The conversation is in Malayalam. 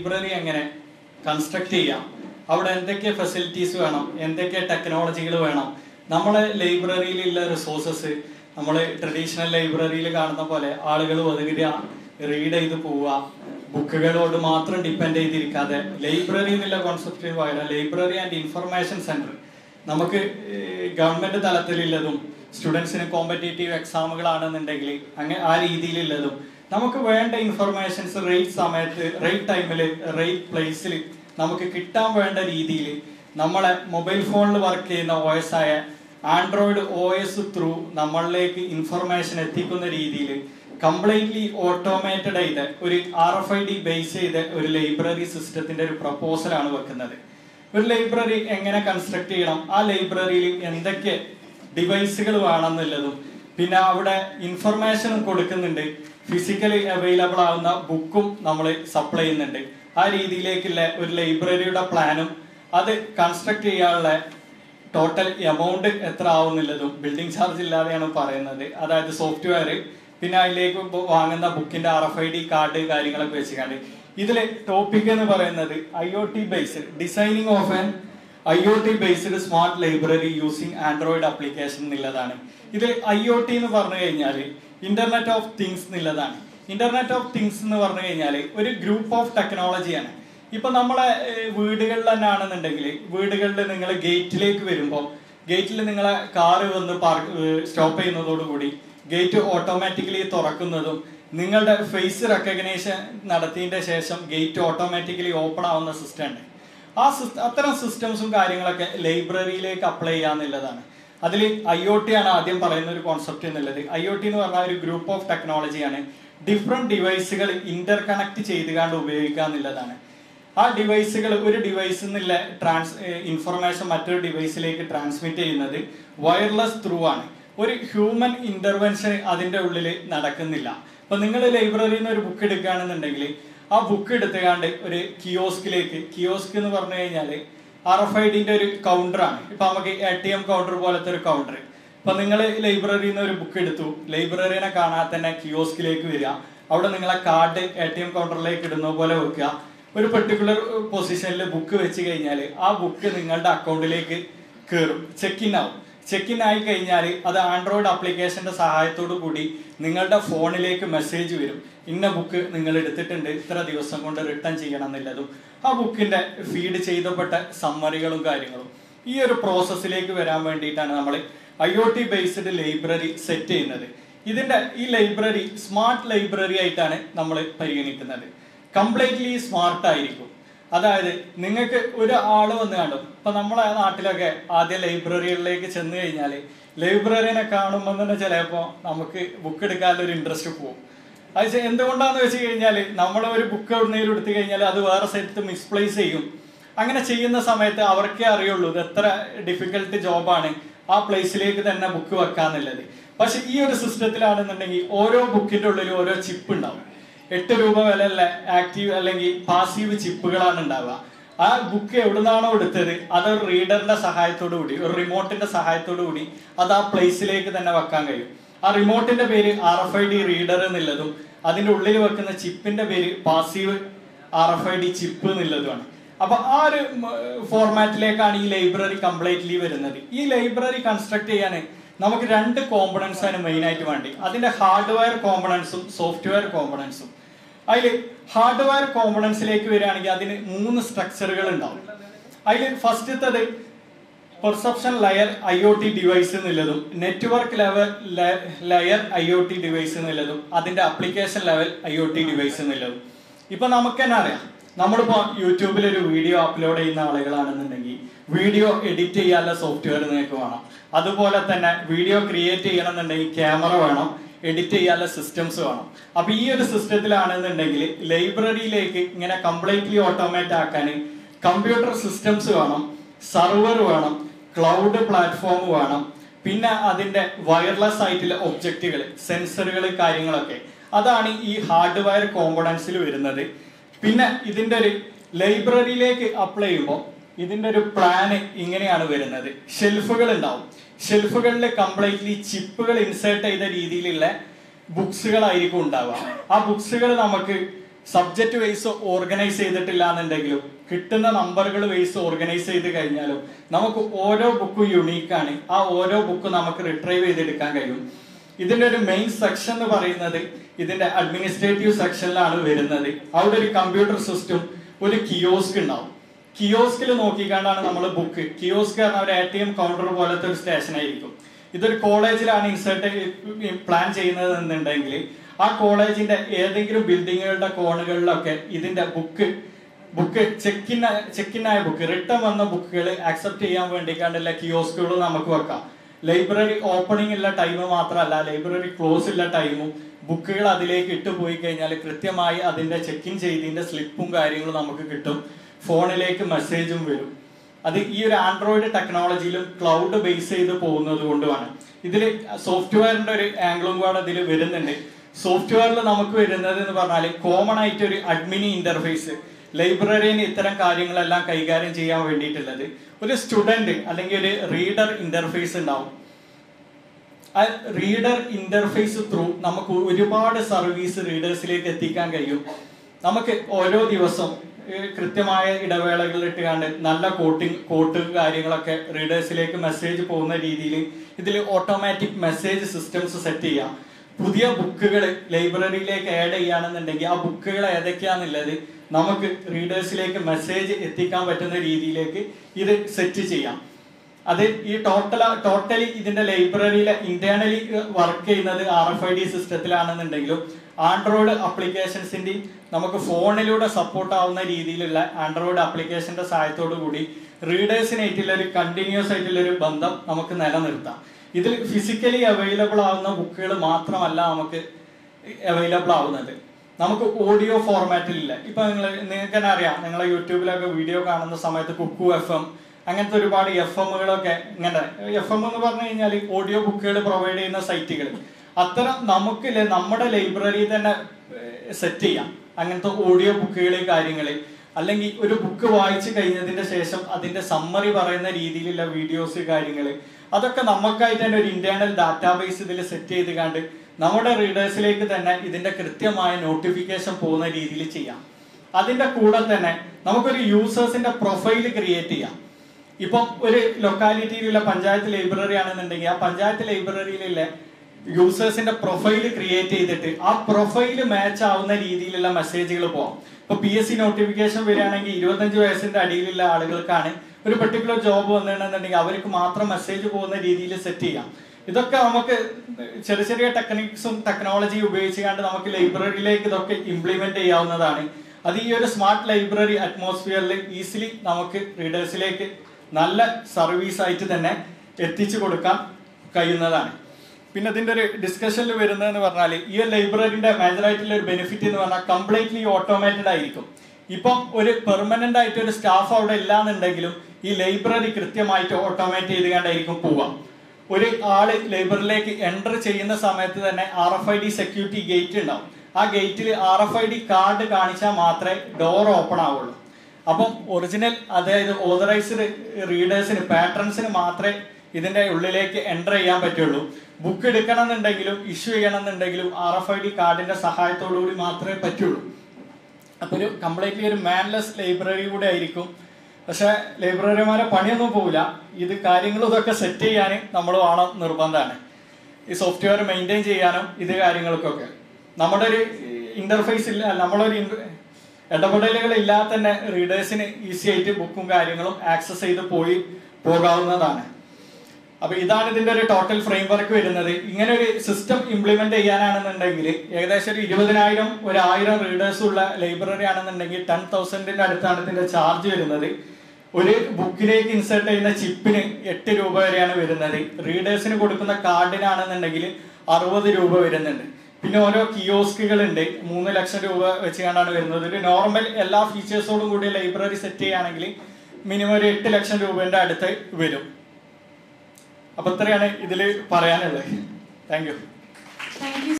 ലൈബ്രറി എങ്ങനെ കൺസ്ട്രക്ട് ചെയ്യാം അവിടെ എന്തൊക്കെ ഫെസിലിറ്റീസ് വേണം എന്തൊക്കെ ടെക്നോളജികൾ വേണം നമ്മളെ ലൈബ്രറിയിലുള്ള റിസോഴ്സസ് നമ്മൾ ട്രഡീഷണൽ ലൈബ്രറിയിൽ കാണുന്ന പോലെ ആളുകൾ ഒതുങ്ങുക റീഡ് ചെയ്ത് പോവുക ബുക്കുകളോട് മാത്രം ഡിപ്പെൻഡ് ചെയ്തിരിക്കാതെ ലൈബ്രറി എന്നുള്ള കോൺസെപ്റ്റിന് പകരം ലൈബ്രറി ആൻഡ് ഇൻഫർമേഷൻ സെന്റർ നമുക്ക് ഗവൺമെന്റ് തലത്തിലുള്ളതും സ്റ്റുഡൻസിന് കോമ്പറ്റേറ്റീവ് എക്സാമുകളാണെന്നുണ്ടെങ്കിൽ അങ്ങനെ ആ രീതിയിലുള്ളതും നമുക്ക് വേണ്ട ഇൻഫർമേഷൻസ് റേറ്റ് സമയത്ത് റേറ്റ് ടൈമിൽ റേറ്റ് പ്ലേസിൽ നമുക്ക് കിട്ടാൻ വേണ്ട രീതിയിൽ നമ്മളെ മൊബൈൽ ഫോണിൽ വർക്ക് ചെയ്യുന്ന ഒ എസ് ആയ ആൻഡ്രോയിഡ് ഒ എസ് ത്രൂ നമ്മളിലേക്ക് ഇൻഫർമേഷൻ എത്തിക്കുന്ന രീതിയിൽ കംപ്ലീറ്റ്ലി ഓട്ടോമേറ്റഡ് ആയിട്ട് ഒരു R F I D base ചെയ്ത ഒരു ലൈബ്രറി സിസ്റ്റത്തിന്റെ ഒരു പ്രപ്പോസലാണ് വെക്കുന്നത് ഒരു ലൈബ്രറി എങ്ങനെ കൺസ്ട്രക്ട് ചെയ്യണം ആ ലൈബ്രറിയിൽ എന്തൊക്കെ ഡിവൈസുകൾ വേണമെന്നുള്ളതും പിന്നെ അവിടെ ഇൻഫർമേഷനും കൊടുക്കുന്നുണ്ട് ഫിസിക്കലി അവൈലബിൾ ആവുന്ന ബുക്കും നമ്മൾ സപ്ലൈ ചെയ്യുന്നുണ്ട് ആ രീതിയിലേക്കുള്ള ഒരു ലൈബ്രറിയുടെ പ്ലാനും അത് കൺസ്ട്രക്ട് ചെയ്യാനുള്ള ടോട്ടൽ എമൗണ്ട് എത്ര ആവുന്നുള്ളതും ബിൽഡിംഗ് ചാർജ് ഇല്ലാതെയാണ് പറയുന്നത് അതായത് സോഫ്റ്റ്വെയർ പിന്നെ അതിലേക്ക് ബു- വാങ്ങുന്ന ബുക്കിന്റെ R F I D card കാര്യങ്ങളൊക്കെ വെച്ചുകൊണ്ട് ഇതിലെ ടോപ്പിക് എന്ന് പറയുന്നത് I O T based designing of an I O T based smart library using Android application എന്നുള്ളതാണ് ഇതിൽ ഐ ഒ ടി എന്ന് പറഞ്ഞു കഴിഞ്ഞാൽ ഇന്റർനെറ്റ് ഓഫ് തിങ്സ് എന്നുള്ളതാണ് ഇന്റർനെറ്റ് ഓഫ് തിങ്സ് എന്ന് പറഞ്ഞു കഴിഞ്ഞാൽ ഒരു ഗ്രൂപ്പ് ഓഫ് ടെക്നോളജിയാണ് ഇപ്പൊ നമ്മളെ ഏഹ്, വീടുകളിൽ തന്നെ ആണെന്നുണ്ടെങ്കിൽ വീടുകളിൽ നിങ്ങൾ ഗേറ്റിലേക്ക് വരുമ്പോൾ ഗേറ്റിൽ നിങ്ങളെ കാറ് വന്ന് പാർക്ക് സ്റ്റോപ്പ് ചെയ്യുന്നതോടുകൂടി ഗേറ്റ് ഓട്ടോമാറ്റിക്കലി തുറക്കുന്നതും നിങ്ങളുടെ ഫേസ് റെക്കഗ്നേഷൻ നടത്തിയതിന്റെ ശേഷം ഗേറ്റ് ഓട്ടോമാറ്റിക്കലി ഓപ്പൺ ആവുന്ന സിസ്റ്റം ഉണ്ട് ആ സിസ്റ്റ അത്തരം സിസ്റ്റംസും കാര്യങ്ങളൊക്കെ ലൈബ്രറിയിലേക്ക് അപ്ലൈ ചെയ്യാന്നുള്ളതാണ് അതിൽ ഐ ഒ ടി ആണ് ആദ്യം പറയുന്ന ഒരു കോൺസെപ്റ്റ് എന്നുള്ളത് ഐ ഒ ടി എന്ന് പറഞ്ഞാൽ ഒരു ഗ്രൂപ്പ് ഓഫ് ടെക്നോളജിയാണ് ഡിഫറെന്റ് ഡിവൈസുകൾ ഇന്റർ കണക്ട് ചെയ്തുകൊണ്ട് ഉപയോഗിക്കുക എന്നുള്ളതാണ് ആ ഡിവൈസുകൾ ഒരു ഡിവൈസിൽ നിന്നുള്ള ട്രാൻസ് ഇൻഫർമേഷൻ മറ്റൊരു ഡിവൈസിലേക്ക് ട്രാൻസ്മിറ്റ് ചെയ്യുന്നത് വയർലെസ് ത്രൂ ആണ് ഒരു ഹ്യൂമൻ ഇന്റർവെൻഷൻ അതിന്റെ ഉള്ളിൽ നടക്കുന്നില്ല അപ്പൊ നിങ്ങൾ ലൈബ്രറിയിൽ നിന്ന് ഒരു ബുക്ക് എടുക്കുകയാണെന്നുണ്ടെങ്കിൽ ആ ബുക്ക് എടുത്തുകാണ്ട് ഒരു കിയോസ്കിലേക്ക് കിയോസ്ക് എന്ന് പറഞ്ഞു കഴിഞ്ഞാല് ആർ എഫ് ഐ ഡിന്റെ ഒരു കൗണ്ടറാണ് ഇപ്പൊ നമുക്ക് എ ടി എം കൗണ്ടർ പോലത്തെ ഒരു കൗണ്ടർ ഇപ്പൊ നിങ്ങൾ ലൈബ്രറിയിൽ നിന്ന് ഒരു ബുക്ക് എടുത്തു ലൈബ്രറിനെ കാണാതെ തന്നെ കിയോസ്കിലേക്ക് വരിക അവിടെ നിങ്ങളെ കാർഡ് എ ടി എം കൗണ്ടറിലേക്ക് ഇടുന്ന പോലെ വെക്കുക ഒരു പെർട്ടിക്കുലർ പൊസിഷനിൽ ബുക്ക് വെച്ച് കഴിഞ്ഞാൽ ആ ബുക്ക് നിങ്ങളുടെ അക്കൗണ്ടിലേക്ക് കയറും ചെക്ക് ഇൻ ആവും ചെക്ക് ഇൻ ആയി കഴിഞ്ഞാൽ അത് ആൻഡ്രോയിഡ് ആപ്ലിക്കേഷന്റെ സഹായത്തോടു കൂടി നിങ്ങളുടെ ഫോണിലേക്ക് മെസ്സേജ് വരും ഇന്ന ബുക്ക് നിങ്ങൾ എടുത്തിട്ടുണ്ട് ഇത്ര ദിവസം കൊണ്ട് റിട്ടേൺ ചെയ്യണം എന്നുള്ളതും ആ ബുക്കിന്റെ ഫീഡ് ചെയ്തപ്പെട്ട സമ്മറികളും കാര്യങ്ങളും ഈ ഒരു പ്രോസസ്സിലേക്ക് വരാൻ വേണ്ടിയിട്ടാണ് നമ്മൾ I O T based library set ചെയ്യുന്നത് ഇതിന്റെ ഈ ലൈബ്രറി സ്മാർട്ട് ലൈബ്രറി ആയിട്ടാണ് നമ്മൾ പരിഗണിക്കുന്നത് കംപ്ലീറ്റ്ലി സ്മാർട്ട് ആയിരിക്കും അതായത് നിങ്ങൾക്ക് ഒരു ആള് വന്ന് കാണും ഇപ്പൊ നമ്മളെ നാട്ടിലൊക്കെ ആദ്യം ലൈബ്രറികളിലേക്ക് ചെന്ന് കഴിഞ്ഞാൽ ലൈബ്രറിനെ കാണുമ്പോൾ തന്നെ ചിലപ്പോ നമുക്ക് ബുക്ക് എടുക്കാനുള്ള ഒരു ഇൻട്രസ്റ്റ് പോകും അത് ചെ- എന്തുകൊണ്ടാന്ന് വെച്ച് കഴിഞ്ഞാൽ നമ്മൾ ഒരു ബുക്ക് എവിടുന്നേലും എടുത്തു കഴിഞ്ഞാൽ അത് വേറെ സ്ഥലത്ത് മിസ്പ്ലേസ് ചെയ്യും അങ്ങനെ ചെയ്യുന്ന സമയത്ത് അവർക്കേ അറിയുള്ളൂ ഇത് എത്ര ഡിഫിക്കൽട്ട് ജോബാണ് ആ പ്ലേസിലേക്ക് തന്നെ ബുക്ക് വെക്കാന്നുള്ളത് പക്ഷെ ഈ ഒരു സിസ്റ്റത്തിലാണെന്നുണ്ടെങ്കിൽ ഓരോ ബുക്കിന്റെ ഉള്ളിൽ ഓരോ ചിപ്പ് ഉണ്ടാവും എട്ട് രൂപ വിലയുള്ള ആക്റ്റീവ് അല്ലെങ്കിൽ പാസീവ് ചിപ്പുകളാണ് ഉണ്ടാവുക ആ ബുക്ക് എവിടുന്നാണോ എടുത്തത് അത് ഒരു റീഡറിന്റെ സഹായത്തോടു കൂടി ഒരു റിമോട്ടിന്റെ സഹായത്തോടു കൂടി അത് ആ പ്ലേസിലേക്ക് തന്നെ വെക്കാൻ കഴിയും ആ റിമോട്ടിന്റെ പേര് R F I D reader എന്നുള്ളതും അതിന്റെ ഉള്ളിൽ വെക്കുന്ന ചിപ്പിന്റെ പേര് passive R F I D chip എന്നുള്ളതുമാണ് അപ്പൊ ആ ഒരു ഫോർമാറ്റിലേക്കാണ് ഈ ലൈബ്രറി കംപ്ലീറ്റ്ലി വരുന്നത് ഈ ലൈബ്രറി കൺസ്ട്രക്ട് ചെയ്യാൻ നമുക്ക് രണ്ട് കോമ്പണൻസ് ആണ് മെയിൻ ആയിട്ട് വേണ്ടി അതിന്റെ ഹാർഡ്വെയർ കോമ്പണൻസും സോഫ്റ്റ്വെയർ കോമ്പണൻസും അതിൽ ഹാർഡ്വെയർ കോമ്പണൻസിലേക്ക് വരികയാണെങ്കിൽ അതിന് മൂന്ന് സ്ട്രക്ചറുകൾ ഉണ്ടാവും അതിൽ ഫസ്റ്റത്തത് perception layer I O T device എന്നുള്ളതും network level layer I O T device എന്നുള്ളതും അതിന്റെ application level I O T device എന്നുള്ളതും ഇപ്പൊ നമുക്ക് തന്നെ അറിയാം നമ്മളിപ്പോ യൂട്യൂബിൽ ഒരു വീഡിയോ അപ്ലോഡ് ചെയ്യുന്ന ആളുകളാണെന്നുണ്ടെങ്കിൽ വീഡിയോ എഡിറ്റ് ചെയ്യാനുള്ള സോഫ്റ്റ്വെയർ നിങ്ങൾക്ക് വേണം അതുപോലെ തന്നെ വീഡിയോ ക്രിയേറ്റ് ചെയ്യണമെന്നുണ്ടെങ്കിൽ ക്യാമറ വേണം എഡിറ്റ് ചെയ്യാനുള്ള സിസ്റ്റംസ് വേണം അപ്പൊ ഈ ഒരു സിസ്റ്റത്തിലാണെന്നുണ്ടെങ്കിൽ ലൈബ്രറിയിലേക്ക് ഇങ്ങനെ കംപ്ലീറ്റ്ലി ഓട്ടോമേറ്റ് ആക്കാൻ കമ്പ്യൂട്ടർ സിസ്റ്റംസ് വേണം സർവർ വേണം ക്ലൗഡ് പ്ലാറ്റ്ഫോം വേണം പിന്നെ അതിന്റെ വയർലെസ് ആയിട്ടുള്ള ഒബ്ജക്റ്റുകൾ സെൻസറുകൾ കാര്യങ്ങളൊക്കെ അതാണ് ഈ ഹാർഡ്വെയർ കോമ്പണൻസിൽ വരുന്നത് പിന്നെ ഇതിന്റെ ഒരു ലൈബ്രറിയിലേക്ക് അപ്ലൈ ചെയ്യുമ്പോൾ ഇതിന്റെ ഒരു പ്ലാന് ഇങ്ങനെയാണ് വരുന്നത് ഷെൽഫുകൾ ഉണ്ടാവും ഷെൽഫുകളിൽ കംപ്ലീറ്റ്ലി ചിപ്പുകൾ ഇൻസേർട്ട് ചെയ്ത രീതിയിലുള്ള ബുക്സുകളായിരിക്കും ഉണ്ടാവുക ആ ബുക്സുകൾ നമുക്ക് സബ്ജക്റ്റ് വൈസ് ഓർഗനൈസ് ചെയ്തിട്ടില്ല എന്നുണ്ടെങ്കിലും കിട്ടുന്ന നമ്പറുകൾ വൈസ് ഓർഗനൈസ് ചെയ്ത് കഴിഞ്ഞാലും നമുക്ക് ഓരോ ബുക്കും യുണീക്കാണ് ആ ഓരോ ബുക്കും നമുക്ക് റിട്രൈവ് ചെയ്തെടുക്കാൻ കഴിയും ഇതിന്റെ ഒരു മെയിൻ സെക്ഷൻ എന്ന് പറയുന്നത് ഇതിന്റെ അഡ്മിനിസ്ട്രേറ്റീവ് സെക്ഷനിലാണ് വരുന്നത് അവിടെ ഒരു കമ്പ്യൂട്ടർ സിസ്റ്റം ഒരു കിയോസ്ക് ഉണ്ടാവും കിയോസ്കിൽ നോക്കിക്കാണ്ടാണ് നമ്മൾ ബുക്ക് കിയോസ്ക് പറഞ്ഞ ഒരു എ ടി എം കൗണ്ടർ പോലത്തെ ഒരു സ്റ്റേഷൻ ആയിരിക്കും ഇതൊരു കോളേജിലാണ് ഇൻസേർട്ട് പ്ലാൻ ചെയ്യുന്നത് എന്നുണ്ടെങ്കിൽ ആ കോളേജിന്റെ ഏതെങ്കിലും ബിൽഡിങ്ങുകളുടെ കോണുകളിലൊക്കെ ഇതിന്റെ ബുക്ക് ബുക്ക് ചെക്കിൻ ചെക്കിനായ ബുക്ക് റിട്ടേൺ വന്ന ബുക്കുകൾ അക്സെപ്റ്റ് ചെയ്യാൻ വേണ്ടിക്കാണ്ടുള്ള കിയോസ്കുകൾ നമുക്ക് വെക്കാം ലൈബ്രറി ഓപ്പണിംഗ് ഉള്ള ടൈം മാത്രമല്ല ലൈബ്രറി ക്ലോസ് ഉള്ള ടൈമും ബുക്കുകൾ അതിലേക്ക് ഇട്ട് പോയി കഴിഞ്ഞാൽ കൃത്യമായി അതിന്റെ ചെക്കിൻ ചെയ്തതിന്റെ സ്ലിപ്പും കാര്യങ്ങളും നമുക്ക് കിട്ടും ഫോണിലേക്ക് മെസ്സേജും വരും അത് ഈ ഒരു ആൻഡ്രോയിഡ് ടെക്നോളജിയിലും ക്ലൗഡ് ബേസ് ചെയ്ത് പോകുന്നത് കൊണ്ടുമാണ് ഇതിൽ സോഫ്റ്റ്വെയറിന്റെ ഒരു ആംഗിളും കൂടെ ഇതിൽ വരുന്നുണ്ട് സോഫ്റ്റ്വെയറിൽ നമുക്ക് വരുന്നത് എന്ന് പറഞ്ഞാൽ കോമൺ ആയിട്ട് ഒരു അഡ്മിനി ഇന്റർഫേസ് ലൈബ്രറിന് ഇത്തരം കാര്യങ്ങളെല്ലാം കൈകാര്യം ചെയ്യാൻ വേണ്ടിയിട്ടുള്ളത് ഒരു സ്റ്റുഡന്റ് അല്ലെങ്കിൽ ഒരു റീഡർ ഇന്റർഫേസ് ഉണ്ടാവും ആ റീഡർ ഇന്റർഫേസ് ത്രൂ നമുക്ക് ഒരുപാട് സർവീസ് റീഡേഴ്സിലേക്ക് എത്തിക്കാൻ കഴിയും നമുക്ക് ഓരോ ദിവസം ഏഹ്, കൃത്യമായ ഇടവേളകളിൽ ഇട്ടുകൊണ്ട് നല്ല കോട്ടിങ് കോട്ട് കാര്യങ്ങളൊക്കെ റീഡേഴ്സിലേക്ക് മെസ്സേജ് പോകുന്ന രീതിയിൽ ഇതിൽ ഓട്ടോമാറ്റിക് മെസ്സേജ് സിസ്റ്റംസ് സെറ്റ് ചെയ്യാം പുതിയ ബുക്കുകൾ ലൈബ്രറിയിലേക്ക് ആഡ് ചെയ്യുകയാണെന്നുണ്ടെങ്കിൽ ആ ബുക്കുകൾ ഏതൊക്കെയാണെന്നുള്ളത് നമുക്ക് റീഡേഴ്സിലേക്ക് മെസ്സേജ് എത്തിക്കാൻ പറ്റുന്ന രീതിയിലേക്ക് ഇത് സെറ്റ് ചെയ്യാം അത് ഈ ടോട്ടൽ ടോട്ടലി ഇതിന്റെ ലൈബ്രറിയിലെ ഇന്റേണലി വർക്ക് ചെയ്യുന്നത് ആർ എഫ് ഐ ഡി സിസ്റ്റത്തിലാണെന്നുണ്ടെങ്കിലും ആൻഡ്രോയിഡ് അപ്ലിക്കേഷൻസിന്റെ നമുക്ക് ഫോണിലൂടെ സപ്പോർട്ട് ആവുന്ന രീതിയിലുള്ള ആൻഡ്രോയിഡ് അപ്ലിക്കേഷന്റെ സഹായത്തോടു കൂടി റീഡേഴ്സിനായിട്ടുള്ള ഒരു കണ്ടിന്യൂസ് ആയിട്ടുള്ള ഒരു ബന്ധം നമുക്ക് നിലനിർത്താം ഇതിൽ ഫിസിക്കലി അവൈലബിൾ ആവുന്ന ബുക്കുകൾ മാത്രമല്ല നമുക്ക് അവൈലബിൾ ആവുന്നത് നമുക്ക് ഓഡിയോ ഫോർമാറ്റിലില്ല ഇപ്പൊ നിങ്ങൾ നിങ്ങൾക്ക് തന്നെ അറിയാം നിങ്ങൾ യൂട്യൂബിലൊക്കെ വീഡിയോ കാണുന്ന സമയത്ത് കുക്കു എഫ് എം അങ്ങനത്തെ ഒരുപാട് എഫ് എമ്മുകളൊക്കെ ഇങ്ങനെ എഫ് എം എന്ന് പറഞ്ഞു കഴിഞ്ഞാൽ ഓഡിയോ ബുക്കുകൾ പ്രൊവൈഡ് ചെയ്യുന്ന സൈറ്റുകൾ അത്തരം നമുക്ക് ലെ- നമ്മുടെ ലൈബ്രറി തന്നെ സെറ്റ് ചെയ്യാം അങ്ങനത്തെ ഓഡിയോ ബുക്കുകൾ കാര്യങ്ങൾ അല്ലെങ്കിൽ ഒരു ബുക്ക് വായിച്ചു കഴിഞ്ഞതിന്റെ ശേഷം അതിന്റെ സമ്മറി പറയുന്ന രീതിയിലുള്ള വീഡിയോസ് കാര്യങ്ങൾ അതൊക്കെ നമുക്കായിട്ട് തന്നെ ഒരു ഇന്റേണൽ ഡാറ്റാബേസ് ഇതിൽ സെറ്റ് ചെയ്ത് കണ്ട് നമ്മുടെ റീഡേഴ്സിലേക്ക് തന്നെ ഇതിന്റെ കൃത്യമായ നോട്ടിഫിക്കേഷൻ പോകുന്ന രീതിയിൽ ചെയ്യാം അതിന്റെ കൂടെ തന്നെ നമുക്കൊരു യൂസേഴ്സിന്റെ പ്രൊഫൈൽ ക്രിയേറ്റ് ചെയ്യാം ഇപ്പം ഒരു ലൊക്കാലിറ്റിയിലുള്ള പഞ്ചായത്ത് ലൈബ്രറി ആണെന്നുണ്ടെങ്കിൽ ആ പഞ്ചായത്ത് ലൈബ്രറിയിലുള്ള യൂസേഴ്സിന്റെ പ്രൊഫൈൽ ക്രിയേറ്റ് ചെയ്തിട്ട് ആ പ്രൊഫൈൽ മാച്ച് ആവുന്ന രീതിയിലുള്ള മെസ്സേജുകൾ പോകാം ഇപ്പൊ പി എസ് സി നോട്ടിഫിക്കേഷൻ വരികയാണെങ്കിൽ ഇരുപത്തഞ്ച് വയസ്സിന്റെ അടിയിലുള്ള ആളുകൾക്കാണ് ഒരു പെർട്ടിക്കുലർ ജോബ് വന്നിട്ടുണ്ടെന്നുണ്ടെങ്കിൽ അവർക്ക് മാത്രം മെസ്സേജ് പോകുന്ന രീതിയിൽ സെറ്റ് ചെയ്യാം ഇതൊക്കെ നമുക്ക് ചെറിയ ചെറിയ ടെക്നിക്സും ടെക്നോളജിയും ഉപയോഗിച്ചുകൊണ്ട് നമുക്ക് ലൈബ്രറിയിലേക്ക് ഇതൊക്കെ ഇംപ്ലിമെന്റ് ചെയ്യാവുന്നതാണ് അത് ഈ ഒരു സ്മാർട്ട് ലൈബ്രറി അറ്റ്മോസ്ഫിയറിൽ ഈസിലി നമുക്ക് റീഡേഴ്സിലേക്ക് നല്ല സർവീസ് ആയിട്ട് തന്നെ എത്തിച്ചു കൊടുക്കാൻ കഴിയുന്നതാണ് പിന്നെ ഇതിന്റെ ഒരു ഡിസ്കഷനിൽ വരുന്നതെന്ന് പറഞ്ഞാൽ ഈ ഒരു ലൈബ്രറിന്റെ മേജർ ആയിട്ടുള്ള ഒരു ബെനിഫിറ്റ് എന്ന് പറഞ്ഞാൽ കംപ്ലീറ്റ്ലി ഓട്ടോമേറ്റഡ് ആയിരിക്കും ഇപ്പം ഒരു പെർമനന്റ് ആയിട്ട് ഒരു സ്റ്റാഫ് അവിടെ ഇല്ലാന്നുണ്ടെങ്കിലും ഈ ലൈബ്രറി കൃത്യമായിട്ട് ഓട്ടോമേറ്റ് ചെയ്തുകൊണ്ടായിരിക്കും പോവാം ഒരു ആള് ലൈബ്രറിയിലേക്ക് എൻ്റർ ചെയ്യുന്ന സമയത്ത് തന്നെ R F I D security gate ഉണ്ടാവും ആ ഗേറ്റിൽ R F I D card കാണിച്ചാൽ മാത്രമേ ഡോർ ഓപ്പൺ ആവുള്ളൂ അപ്പം ഒറിജിനൽ അതായത് ഓതറൈസ്ഡ് റീഡേഴ്സിന് പാട്രൺസിന് മാത്രമേ ഇതിന്റെ ഉള്ളിലേക്ക് എൻ്റർ ചെയ്യാൻ പറ്റുള്ളൂ ബുക്ക് എടുക്കണം എന്നുണ്ടെങ്കിലും ഇഷ്യൂ ചെയ്യണം എന്നുണ്ടെങ്കിലും ആർ എഫ് ഐ ഡി കാർഡിന്റെ സഹായത്തോടു കൂടി മാത്രമേ പറ്റുള്ളൂ അപ്പൊ ഒരു കംപ്ലീറ്റ്ലി ഒരു മാൻലെസ് ലൈബ്രറി കൂടെ ആയിരിക്കും പക്ഷെ ലൈബ്രറിമാരെ പണിയൊന്നും പോവില്ല ഇത് കാര്യങ്ങളും ഇതൊക്കെ സെറ്റ് ചെയ്യാൻ നമ്മൾ വേണം നിർബന്ധമാണ് ഈ സോഫ്റ്റ്വെയർ മെയിൻറ്റെയിൻ ചെയ്യാനും ഇത് കാര്യങ്ങൾക്കൊക്കെ നമ്മുടെ ഒരു ഇന്റർഫേസ് ഇല്ല നമ്മളൊരു inter- ഇടപെടലുകൾ ഇല്ലാതെ തന്നെ റീഡേഴ്സിന് ഈസി ആയിട്ട് ബുക്കും കാര്യങ്ങളും ആക്സസ് ചെയ്ത് പോയി പോകാവുന്നതാണ് അപ്പൊ ഇതാണ് ഇതിന്റെ ഒരു ടോട്ടൽ ഫ്രെയിം വർക്ക് വരുന്നത് ഇങ്ങനെ ഒരു സിസ്റ്റം ഇംപ്ലിമെന്റ് ചെയ്യാനാണെന്നുണ്ടെങ്കിൽ ഏകദേശം ഒരു ഇരുപതിനായിരം ഒരു ആയിരം റീഡേഴ്സ് ഉള്ള ലൈബ്രറി ആണെന്നുണ്ടെങ്കിൽ ടെൻ തൗസൻഡിന്റെ അടുത്താണ് ഇതിന്റെ ചാർജ് വരുന്നത് ഒരു ബുക്കിലേക്ക് ഇൻസേർട്ട് ചെയ്യുന്ന ചിപ്പിന് എട്ട് രൂപ വരെയാണ് വരുന്നത് റീഡേഴ്സിന് കൊടുക്കുന്ന കാർഡിനാണെന്നുണ്ടെങ്കിൽ അറുപത് രൂപ വരുന്നുണ്ട് പിന്നെ ഓരോ കിയോസ്കുകൾ ഉണ്ട് മൂന്ന് ലക്ഷം രൂപ വെച്ചുകൊണ്ടാണ് വരുന്നത് ഒരു നോർമൽ എല്ലാ ഫീച്ചേഴ്സോടും കൂടി ലൈബ്രറി സെറ്റ് ചെയ്യുകയാണെങ്കിൽ മിനിമം ഒരു എട്ട് ലക്ഷം രൂപന്റെ അടുത്ത് വരും അപ്പൊ ഇത്രയാണ് ഇതിൽ പറയാനുള്ളത് താങ്ക് യു താങ്ക് യു